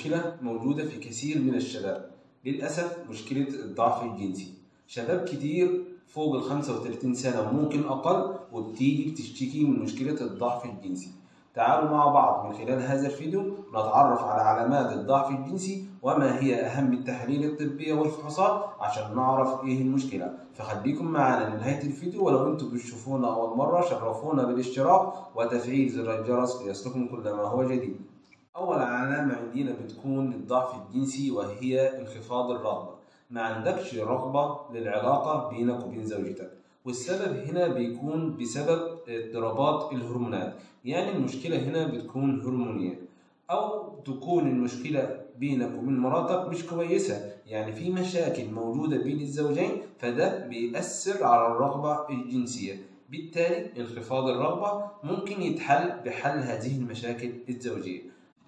مشكلة موجودة في كثير من الشباب للأسف مشكلة الضعف الجنسي شباب كتير فوق ال 35 سنة وممكن أقل وبتيجي بتشتكي من مشكلة الضعف الجنسي تعالوا مع بعض من خلال هذا الفيديو نتعرف على علامات الضعف الجنسي وما هي أهم التحاليل الطبية والفحوصات عشان نعرف إيه المشكلة فخليكم معنا لنهاية الفيديو ولو أنتم بتشوفونا أول مرة شرفونا بالاشتراك وتفعيل زر الجرس ليصلكم كل ما هو جديد أول علامة عندنا بتكون للضعف الجنسي وهي انخفاض الرغبة ما عندكش رغبة للعلاقة بينك وبين زوجتك والسبب هنا بيكون بسبب اضطرابات الهرمونات يعني المشكلة هنا بتكون هرمونية أو تكون المشكلة بينك وبين مراتك مش كويسة يعني في مشاكل موجودة بين الزوجين فده بيأثر على الرغبة الجنسية بالتالي انخفاض الرغبة ممكن يتحل بحل هذه المشاكل الزوجية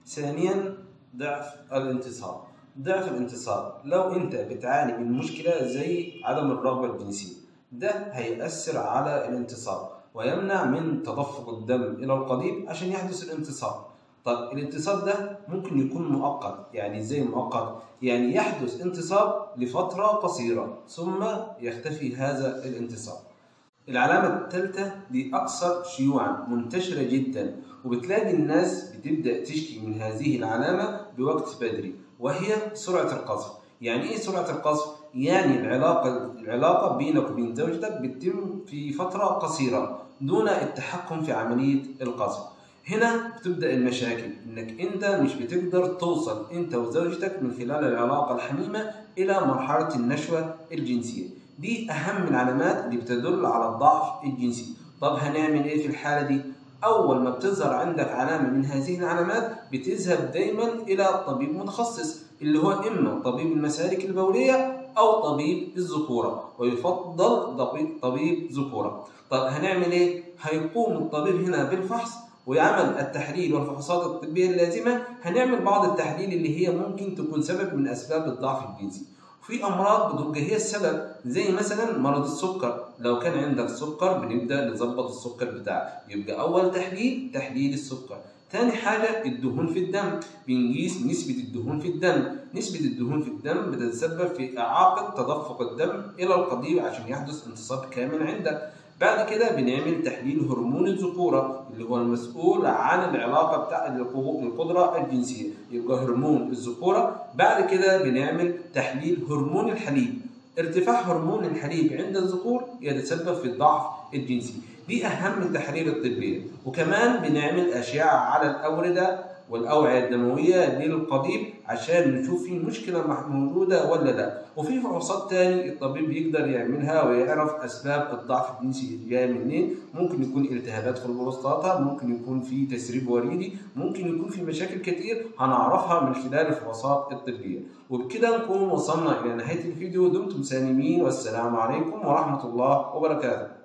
ثانيا ضعف الانتصاب ضعف الانتصاب لو انت بتعاني من مشكلة زي عدم الرغبة الجنسية ده هيأثر على الانتصاب ويمنع من تدفق الدم إلى القضيب عشان يحدث الانتصاب طب الانتصاب ده ممكن يكون مؤقت يعني ازاي مؤقت يعني يحدث انتصاب لفترة قصيرة ثم يختفي هذا الانتصاب العلامة الثالثة دي أكثر شيوعا منتشرة جدا وبتلاقي الناس بتبدأ تشكي من هذه العلامة بوقت بدري وهي سرعة القذف يعني إيه سرعة القذف؟ يعني العلاقة العلاقة بينك وبين زوجتك بتتم في فترة قصيرة دون التحكم في عملية القذف هنا بتبدأ المشاكل إنك أنت مش بتقدر توصل أنت وزوجتك من خلال العلاقة الحميمة إلى مرحلة النشوة الجنسية دي أهم العلامات اللي بتدل على الضعف الجنسي طب هنعمل إيه في الحالة دي؟ أول ما بتظهر عندك علامة من هذه العلامات بتذهب دايما إلى طبيب متخصص اللي هو إما طبيب المسالك البولية أو طبيب الذكورة ويفضل طبيب ذكورة طب هنعمل إيه؟ هيقوم الطبيب هنا بالفحص ويعمل التحليل والفحوصات الطبية اللازمة هنعمل بعض التحاليل اللي هي ممكن تكون سبب من أسباب الضعف الجنسي في امراض بتبقى هي السبب زي مثلا مرض السكر لو كان عندك سكر بنبدا نظبط السكر بتاعك يبقى اول تحليل تحليل السكر تاني حاجة الدهون في الدم بنقيس نسبة الدهون في الدم نسبة الدهون في الدم بتتسبب في إعاقة تدفق الدم إلى القضيب عشان يحدث انتصاب كامل عندك بعد كده بنعمل تحليل هرمون الذكورة اللي هو المسؤول عن العلاقة بتاع القدرة الجنسية يبقى هرمون الذكورة بعد كده بنعمل تحليل هرمون الحليب ارتفاع هرمون الحليب عند الذكور يتسبب في الضعف الجنسي دي أهم التحاليل الطبية وكمان بنعمل أشعة على الأوردة والأوعية الدموية للقضيب عشان نشوف في مشكلة موجودة ولا لا وفي فحوصات تاني الطبيب يقدر يعملها ويعرف أسباب الضعف الجنسي جاية منين ممكن يكون التهابات في البروستاتا ممكن يكون في تسريب وريدي ممكن يكون في مشاكل كتير هنعرفها من خلال الفحوصات الطبية وبكده نكون وصلنا إلى نهاية الفيديو دمتم سالمين والسلام عليكم ورحمة الله وبركاته